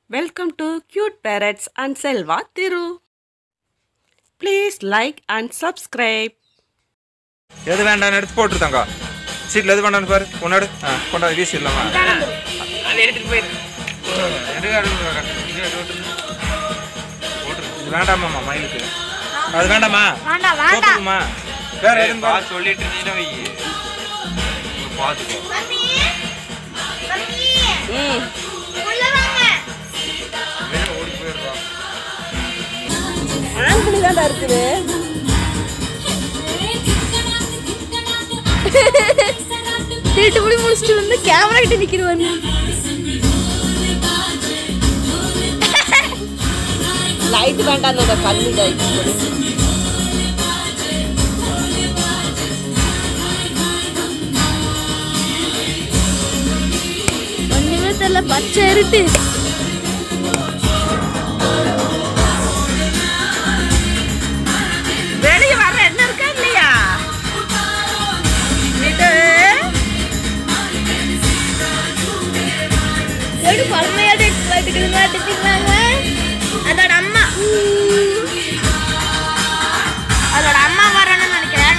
Welcome to Cute Parrots and Selva Thiru. Please like and subscribe. எது வேண்டாம்னு எடுத்து போட்டுருத்தாங்க சீட்டில் எது வேண்டாம்னு பாரு கொண்டாடு ஆ கொண்டாடு வீசிடலாமா அதை எடுத்துட்டு போயிரு எடு, எடு, எடு, இது எடு, எடு. போட்டுரு. இது வேண்டாமாம்மா மயிலுக்கு அது வேண்டாமா வேண்டாம் வேண்டாம் போட்டுருமா வேற எதுவும் பா பாரு. சொல்லிட்டு இருந்தீங்கன்னா வை பார்த்துக்கோ மம்மி மம்மி ம் உள்ள வாங்க வேணும், ஓடி போயிடுறா ஆண்குழி தான்டா இருக்குது திருட்டு முடி முடிச்சுட்டு வந்து கேமரா கிட்ட நிக்கிறவன் லைட் வேண்டாம் அந்த கல்லு லைட் ஒண்ணுமே தெரியல பச்சை இருட்டு வெளியே வர என்ன இருக்கா இல்லையா இது எப்படி பழமையாட்டு எடுத்துக்கிட்டு மாட்டுச்சுங்களாங்க அதோட அம்மா அதோட அம்மா வரணும்னு நினைக்கிறேன்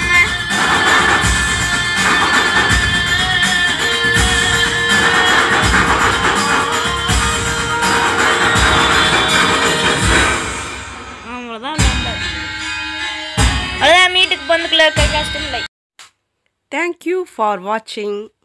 அவ்வளோதான் அவ்வளோதான் மீட்டுக்கு பந்துக்குள்ள இருக்க கஷ்டம் இல்லை Thank you for watching.